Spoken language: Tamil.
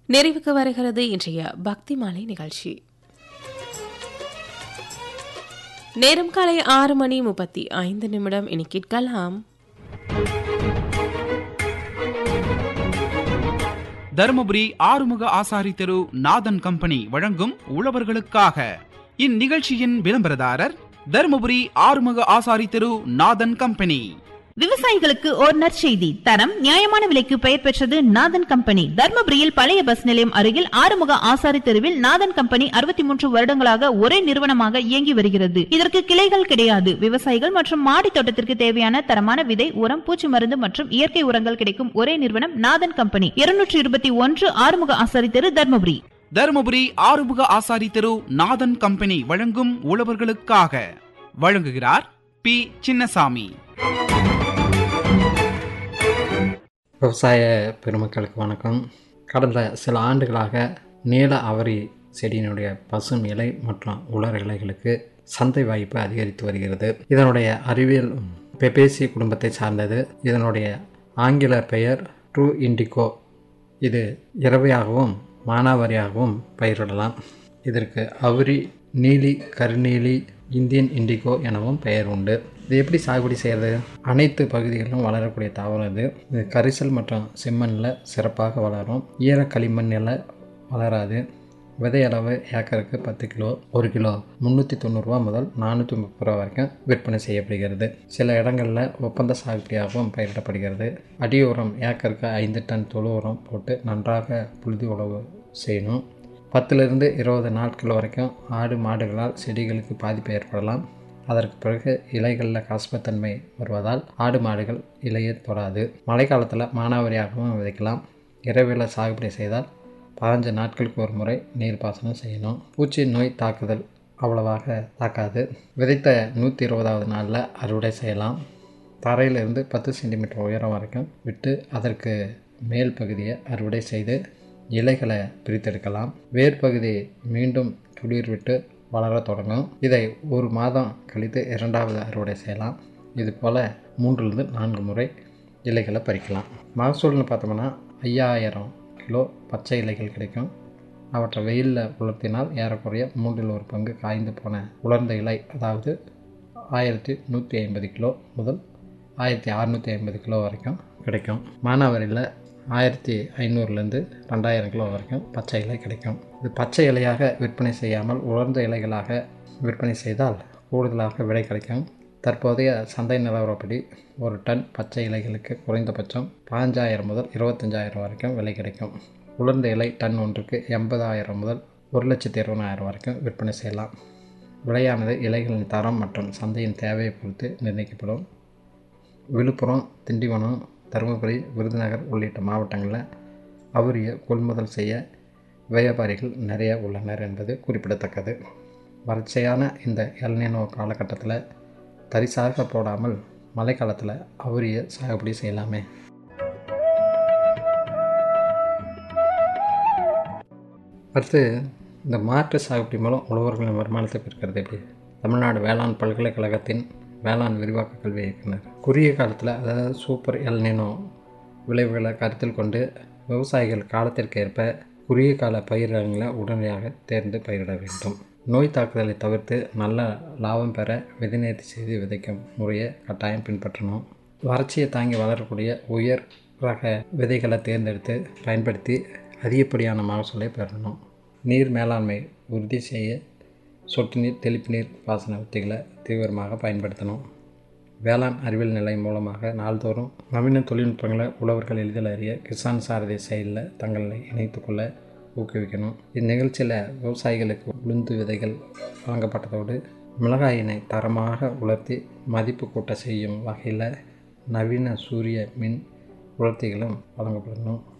நிறைவுக்கு வருகிறது இன்றைய பக்தி மாலை நிகழ்ச்சி நேரம் காலை ஆறு மணி முப்பத்தி ஐந்து நிமிடம் இனி கேட்கலாம் தருமபுரி ஆறுமுக ஆசாரி தெரு நாதன் கம்பெனி வழங்கும் உழவர்களுக்காக இந்நிகழ்ச்சியின் விளம்பரதாரர் தருமபுரி ஆறுமுக ஆசாரி தெரு நாதன் கம்பெனி விவசாயிகளுக்கு ஓர் நற்செய்தி தரம் நியாயமான விலைக்கு பெயர் பெற்றது நாதன் கம்பெனி தர்மபுரியில் பழைய பஸ் நிலையம் அருகில் ஆறுமுக ஆசாரி தெருவில் நாதன் கம்பெனி அறுபத்தி மூன்று வருடங்களாக ஒரே நிறுவனமாக இயங்கி வருகிறது இதற்கு கிளைகள் கிடையாது விவசாயிகள் மற்றும் மாடி தோட்டத்திற்கு தேவையான தரமான விதை உரம் பூச்சி மருந்து மற்றும் இயற்கை உரங்கள் கிடைக்கும் ஒரே நிறுவனம் நாதன் கம்பெனி இருநூற்றி இருபத்தி ஒன்று ஆறுமுக ஆசாரி தெரு தர்மபுரி தருமபுரி ஆறுமுக ஆசாரி தெரு நாதன் கம்பெனி வழங்கும் உழவர்களுக்காக வழங்குகிறார் பி சின்னசாமி விவசாய பெருமக்களுக்கு வணக்கம் கடந்த சில ஆண்டுகளாக நீல அவரி செடியினுடைய பசும் இலை மற்றும் உலர் இலைகளுக்கு சந்தை வாய்ப்பு அதிகரித்து வருகிறது இதனுடைய அறிவியல் பெபேசி குடும்பத்தை சார்ந்தது இதனுடைய ஆங்கில பெயர் ட்ரூ இண்டிகோ இது இரவையாகவும் மானாவாரியாகவும் பயிரிடலாம் இதற்கு அவுரி நீலி கருநீலி இந்தியன் இண்டிகோ எனவும் பெயர் உண்டு இது எப்படி சாகுபடி செய்கிறது அனைத்து பகுதிகளிலும் வளரக்கூடிய தாவரம் இது இது கரிசல் மற்றும் செம்மண்ணில் சிறப்பாக வளரும் ஈர களிமண்ணில் வளராது விதை அளவு ஏக்கருக்கு பத்து கிலோ ஒரு கிலோ முந்நூற்றி தொண்ணூறுரூவா முதல் நானூற்றி முப்பது ரூபா வரைக்கும் விற்பனை செய்யப்படுகிறது சில இடங்களில் ஒப்பந்த சாகுபடியாகவும் பயிரிடப்படுகிறது அடி உரம் ஏக்கருக்கு ஐந்து டன் தொழு உரம் போட்டு நன்றாக புழுதி உழவு செய்யணும் பத்திலிருந்து இருபது நாட்கள் வரைக்கும் ஆடு மாடுகளால் செடிகளுக்கு பாதிப்பு ஏற்படலாம் அதற்கு பிறகு இலைகளில் காஸ்பத்தன்மை வருவதால் ஆடு மாடுகள் இலையை தொடாது மழைக்காலத்தில் மானாவாரியாகவும் விதைக்கலாம் இரவில் சாகுபடி செய்தால் பதினஞ்சு நாட்களுக்கு ஒரு முறை நீர் பாசனம் செய்யணும் பூச்சி நோய் தாக்குதல் அவ்வளவாக தாக்காது விதைத்த நூற்றி இருபதாவது நாளில் அறுவடை செய்யலாம் தரையிலிருந்து பத்து சென்டிமீட்டர் உயரம் வரைக்கும் விட்டு அதற்கு மேல் பகுதியை அறுவடை செய்து இலைகளை பிரித்தெடுக்கலாம் வேர் பகுதி மீண்டும் துளிர் விட்டு வளர தொடங்கும் இதை ஒரு மாதம் கழித்து இரண்டாவது அறுவடை செய்யலாம் இது போல் மூன்றிலிருந்து நான்கு முறை இலைகளை பறிக்கலாம் மகசூல்னு பார்த்தோம்னா ஐயாயிரம் கிலோ பச்சை இலைகள் கிடைக்கும் அவற்றை வெயிலில் உலர்த்தினால் ஏறக்குறைய மூன்றில் ஒரு பங்கு காய்ந்து போன உலர்ந்த இலை அதாவது ஆயிரத்தி நூற்றி ஐம்பது கிலோ முதல் ஆயிரத்தி அறநூற்றி ஐம்பது கிலோ வரைக்கும் கிடைக்கும் மானாவாரியில் ஆயிரத்தி ஐநூறுலேருந்து ரெண்டாயிரம் கிலோ வரைக்கும் பச்சை இலை கிடைக்கும் இது பச்சை இலையாக விற்பனை செய்யாமல் உலர்ந்த இலைகளாக விற்பனை செய்தால் கூடுதலாக விலை கிடைக்கும் தற்போதைய சந்தை நிலவரப்படி ஒரு டன் பச்சை இலைகளுக்கு குறைந்தபட்சம் பதினஞ்சாயிரம் முதல் இருபத்தஞ்சாயிரம் வரைக்கும் விலை கிடைக்கும் உலர்ந்த இலை டன் ஒன்றுக்கு எண்பதாயிரம் முதல் ஒரு லட்சத்தி இருபதாயிரம் வரைக்கும் விற்பனை செய்யலாம் விலையானது இலைகளின் தரம் மற்றும் சந்தையின் தேவையை பொறுத்து நிர்ணயிக்கப்படும் விழுப்புரம் திண்டிவனம் தருமபுரி விருதுநகர் உள்ளிட்ட மாவட்டங்களில் அவரிய கொள்முதல் செய்ய வியாபாரிகள் நிறைய உள்ளனர் என்பது குறிப்பிடத்தக்கது வறட்சியான இந்த எல்னினோ காலகட்டத்தில் தரிசாக போடாமல் மழைக்காலத்தில் அவரிய சாகுபடி செய்யலாமே அடுத்து இந்த மாற்று சாகுபடி மூலம் உழவர்களின் வருமானத்தை பெருக்கிறது எப்படி தமிழ்நாடு வேளாண் பல்கலைக்கழகத்தின் வேளாண் விரிவாக்க கல்வி இயக்குனர் குறுகிய காலத்தில் அதாவது சூப்பர் எல்னினோ விளைவுகளை கருத்தில் கொண்டு விவசாயிகள் காலத்திற்கு ஏற்ப குறுகிய கால பயிரிடங்களை உடனடியாக தேர்ந்து பயிரிட வேண்டும் நோய் தாக்குதலை தவிர்த்து நல்ல லாபம் பெற விதைநேர்த்தி செய்து விதைக்கும் முறையை கட்டாயம் பின்பற்றணும் வறட்சியை தாங்கி வளரக்கூடிய உயர் ரக விதைகளை தேர்ந்தெடுத்து பயன்படுத்தி அதிகப்படியான மகசூலை பெறணும் நீர் மேலாண்மை உறுதி செய்ய சொட்டு நீர் தெளிப்பு நீர் பாசன உத்திகளை தீவிரமாக பயன்படுத்தணும் வேளாண் அறிவியல் நிலை மூலமாக நாள்தோறும் நவீன தொழில்நுட்பங்களை உழவர்கள் எளிதில் அறிய கிசான் சாரதி செயலில் தங்களை இணைத்துக்கொள்ள ஊக்குவிக்கணும் இந்நிகழ்ச்சியில் விவசாயிகளுக்கு உளுந்து விதைகள் வழங்கப்பட்டதோடு மிளகாயினை தரமாக உலர்த்தி மதிப்பு கூட்ட செய்யும் வகையில் நவீன சூரிய மின் உலர்த்திகளும் வழங்கப்படணும்